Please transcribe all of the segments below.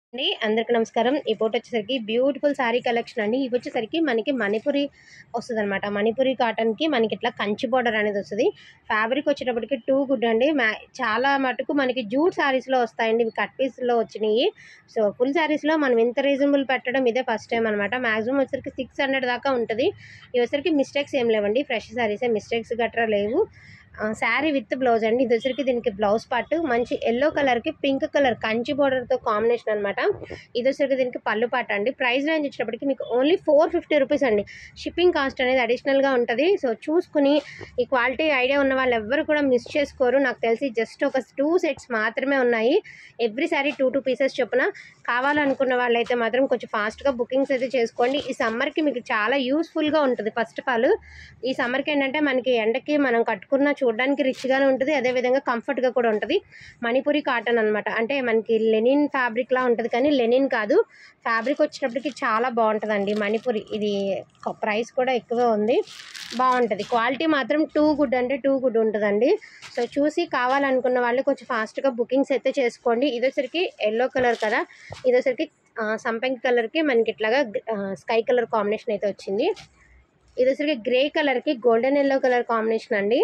అండి అందరికీ నమస్కారం ఈ పూట వచ్చేసరికి బ్యూటిఫుల్ శారీ కలెక్షన్ అండి ఇవి వచ్చేసరికి మనకి మణిపురి వస్తుంది అనమాట మణిపురి కాటన్కి మనకి ఇట్లా కంచి బోర్డర్ అనేది వస్తుంది ఫ్యాబ్రిక్ వచ్చేటప్పటికి టూ గుడ్ అండి మ్యా చాలా మటుకు మనకి జూట్ శారీస్లో వస్తాయండి ఇవి కట్ పీస్లో వచ్చినాయి సో ఫుల్ శారీస్లో మనం ఇంత రీజనబుల్ పెట్టడం ఇదే ఫస్ట్ టైం అనమాట మాక్సిమం వచ్చేసరికి సిక్స్ హండ్రెడ్ దాకా ఉంటుంది ఇవి వచ్చేసరికి మిస్టేక్స్ ఏం లేవండి ఫ్రెష్ శారీసే మిస్టేక్స్ గట్రా లేవు శారీ విత్ బ్లౌజ్ అండి ఇది వచ్చరికి దీనికి బ్లౌజ్ పార్ట్ మంచి ఎల్లో కలర్కి పింక్ కలర్ కంచి బోర్డర్తో కాంబినేషన్ అనమాట ఇది వచ్చరికి దీనికి పళ్ళు పాట అండి ప్రైస్ రేంజ్ వచ్చేటప్పటికి మీకు ఓన్లీ ఫోర్ ఫిఫ్టీ రూపీస్ అండి షిప్పింగ్ కాస్ట్ అనేది అడిషనల్గా ఉంటుంది సో చూసుకుని ఈ క్వాలిటీ ఐడియా ఉన్న వాళ్ళు ఎవ్వరు కూడా మిస్ చేసుకోరు నాకు తెలిసి జస్ట్ ఒక టూ సెట్స్ మాత్రమే ఉన్నాయి every sari two two pieces చొప్పున కావాలనుకున్న వాళ్ళైతే మాత్రం కొంచెం ఫాస్ట్గా బుకింగ్స్ అయితే చేసుకోండి ఈ సమ్మర్కి మీకు చాలా యూస్ఫుల్గా ఉంటుంది ఫస్ట్ ఆఫ్ ఆల్ ఈ సమ్మర్కి ఏంటంటే మనకి ఎండకి మనం కట్టుకున్న చూడడానికి రిచ్గానే ఉంటుంది అదేవిధంగా కంఫర్ట్గా కూడా ఉంటుంది మణిపురి కాటన్ అనమాట అంటే మనకి లెనిన్ ఫ్యాబ్రిక్ లా ఉంటుంది కానీ లెనిన్ కాదు ఫ్యాబ్రిక్ వచ్చినప్పటికి చాలా బాగుంటుందండి మణిపురి ఇది ప్రైస్ కూడా ఎక్కువ ఉంది బాగుంటుంది క్వాలిటీ మాత్రం టూ గుడ్ అంటే టూ గుడ్ ఉంటుందండి సో చూసి కావాలనుకున్న వాళ్ళు కొంచెం ఫాస్ట్గా బుకింగ్స్ అయితే చేసుకోండి ఇదొసరికి ఎల్లో కలర్ కదా ఇదొసరికి సంపంగి కలర్కి మనకి ఇట్లాగా స్కై కలర్ కాంబినేషన్ అయితే వచ్చింది ఇది వచ్చరికి గ్రే కలర్కి గోల్డెన్ ఎల్లో కలర్ కాంబినేషన్ అండి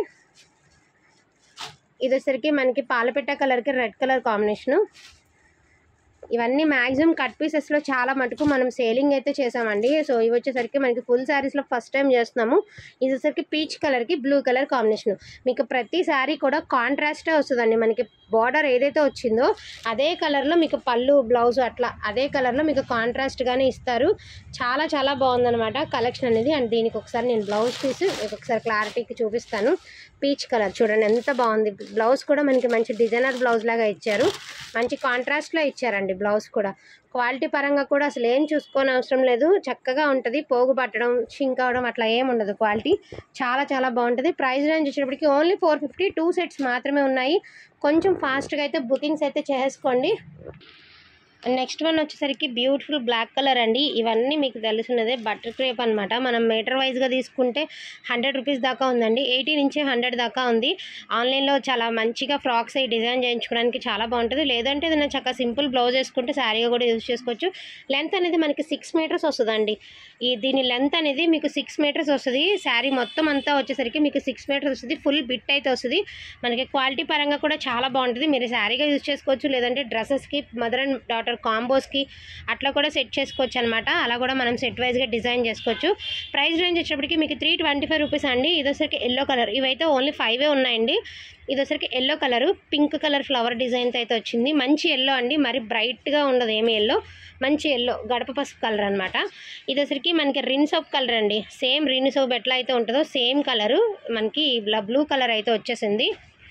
ఇది వచ్చరికి మనకి పాలపిట్ట కలర్కి రెడ్ కలర్ కాంబినేషను ఇవన్నీ మ్యాక్సిమం కట్ పీసెస్లో చాలా మటుకు మనం సేలింగ్ అయితే చేసామండి సో ఇవి వచ్చేసరికి మనకి ఫుల్ శారీస్లో ఫస్ట్ టైం చేస్తున్నాము ఇది వచ్చేసరికి పీచ్ కలర్కి బ్లూ కలర్ కాంబినేషన్ మీకు ప్రతి శారీ కూడా కాంట్రాస్టే వస్తుందండి మనకి బార్డర్ ఏదైతే వచ్చిందో అదే కలర్లో మీకు పళ్ళు బ్లౌజ్ అట్లా అదే కలర్లో మీకు కాంట్రాస్ట్గానే ఇస్తారు చాలా చాలా బాగుందన్నమాట కలెక్షన్ అనేది అండ్ దీనికి ఒకసారి నేను బ్లౌజ్ పీస్ మీకు ఒకసారి క్లారిటీకి చూపిస్తాను పీచ్ కలర్ చూడండి ఎంత బాగుంది బ్లౌజ్ కూడా మనకి మంచి డిజైనర్ బ్లౌజ్ లాగా ఇచ్చారు మంచి కాంట్రాస్ట్లో ఇచ్చారండి బ్లౌజ్ కూడా క్వాలిటీ పరంగా కూడా అసలు ఏం చూసుకోని అవసరం లేదు చక్కగా ఉంటుంది పోగు పట్టడం షింక్ అవడం అట్లా ఏం ఉండదు క్వాలిటీ చాలా చాలా బాగుంటుంది ప్రైస్ రేంజ్ వచ్చేటప్పటికి only four fifty two sets మాత్రమే ఉన్నాయి కొంచెం ఫాస్ట్గా అయితే బుకింగ్స్ అయితే చేసుకోండి నెక్స్ట్ వన్ వచ్చేసరికి బ్యూటిఫుల్ బ్లాక్ కలర్ అండి ఇవన్నీ మీకు తెలుసున్నదే బటర్ క్రేప్ అనమాట మనం మీటర్ వైజ్గా తీసుకుంటే హండ్రెడ్ రూపీస్ దాకా ఉందండి ఎయిటీ నుంచి హండ్రెడ్ దాకా ఉంది ఆన్లైన్లో చాలా మంచిగా ఫ్రాక్స్ అవి డిజైన్ చేయించుకోవడానికి చాలా బాగుంటుంది లేదంటే ఏదైనా చక్కగా సింపుల్ బ్లౌజ్ వేసుకుంటే శారీగా కూడా యూజ్ చేసుకోవచ్చు లెంత్ అనేది మనకి సిక్స్ మీటర్స్ వస్తుందండి ఈ దీని లెంత్ అనేది మీకు సిక్స్ మీటర్స్ వస్తుంది శారీ మొత్తం అంతా వచ్చేసరికి మీకు సిక్స్ మీటర్స్ వస్తుంది ఫుల్ బిట్ అయితే వస్తుంది మనకి క్వాలిటీ పరంగా కూడా చాలా బాగుంటుంది మీరు శారీగా యూజ్ చేసుకోవచ్చు లేదంటే డ్రెస్సెస్కి మదర్ అండ్ డాటర్ కాంబోస్కి అట్లా కూడా సెట్ చేసుకోవచ్చు అనమాట అలా కూడా మనం సెట్ వైజ్గా డిజైన్ చేసుకోవచ్చు ప్రైస్ రేంజ్ వచ్చేటప్పటికి మీకు త్రీ ట్వంటీ ఫైవ్ రూపీస్ అండి ఇది వచ్చరికి ఎల్లో కలర్ ఇవైతే ఓన్లీ ఫైవే ఉన్నాయండి ఇది వచ్చరికి yellow colour pink colour flower డిజైన్తో అయితే వచ్చింది మంచి ఎల్లో అండి మరి బ్రైట్గా ఉండదు ఏమి ఎల్లో మంచి ఎల్లో గడప పసుపు కలర్ అనమాట ఇది వచ్చరికి మనకి రిన్ సోప్ కలర్ అండి సేమ్ రిన్ సోప్ ఎట్లా అయితే ఉంటుందో సేమ్ కలరు మనకి బ్లూ కలర్ అయితే వచ్చేసింది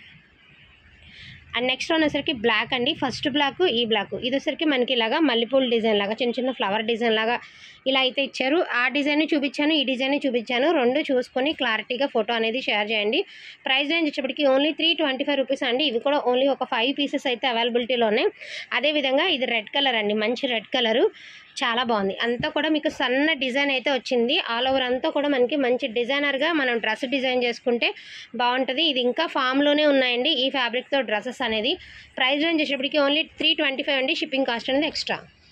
అండ్ నెక్స్ట్ వన్ వచ్చేసరికి బ్లాక్ అండి ఫస్ట్ బ్లాక్ ఈ బ్లాక్ ఇది వచ్చేసరికి మనకి ఇలాగా మల్లెపూల డిజైన్ లాగా చిన్న చిన్న ఫ్లవర్ డిజైన్ లాగా ఇలా అయితే ఇచ్చారు ఆ డిజైన్ చూపించాను ఈ డిజైన్ చూపించాను రెండు చూసుకొని క్లారిటీగా ఫోటో అనేది షేర్ చేయండి ప్రైస్ రేంజ్ వచ్చేప్పటికి only three twenty five rupees అండి ఇవి కూడా ఓన్లీ ఒక ఫైవ్ పీసెస్ అయితే అవైలబిలిటీలో ఉన్నాయి అదేవిధంగా ఇది రెడ్ కలర్ అండి మంచి రెడ్ కలరు చాలా బాగుంది అంతా కూడా మీకు సన్న డిజైన్ అయితే వచ్చింది ఆల్ ఓవర్ అంతా కూడా మనకి మంచి డిజైనర్గా మనం డ్రెస్ డిజైన్ చేసుకుంటే బాగుంటుంది ఇది ఇంకా ఫామ్లోనే ఉన్నాయండి ఈ ఫ్యాబ్రిక్తో డ్రెస్సెస్ అనేది ప్రైస్ రేంజ్ వచ్చేటప్పటికి ఓన్లీ త్రీ ట్వంటీ ఫైవ్ అండి షిప్పింగ్ కాస్ట్ అనేది ఎక్స్ట్రా